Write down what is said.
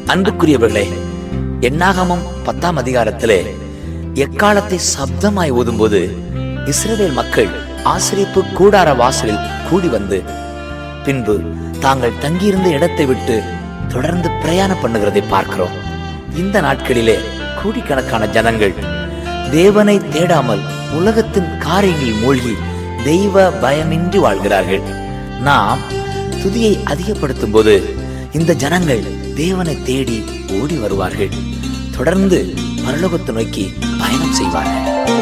அன்புக்குரியவர்களே எண்ணாகமம் பத்தாம் அதிகாரத்திலே எக்காலத்தை சப்தமாய் ஓதும்போது இஸ்ரவேல் மக்கள் ஆசிரிப்பு கூடார வாசலில் கூடி வந்து பின்பு தாங்கள் தங்கியிருந்த இடத்தை விட்டு தொடர்ந்து பிரயாணம் பண்ணுகிறதை பார்க்கிறோம் இந்த நாட்களிலே கோடிக்கணக்கான ஜனங்கள் தேவனை தேடாமல் உலகத்தின் காரியங்களில் மூழ்கி தெய்வ பயமின்றி வாழ்கிறார்கள் நாம் துதியை அதிகப்படுத்தும் போது இந்த ஜனங்கள் தேவனை தேடி ஓடி வருவார்கள் தொடர்ந்து பரலோகத்தை நோக்கி பயணம் செய்வார்கள்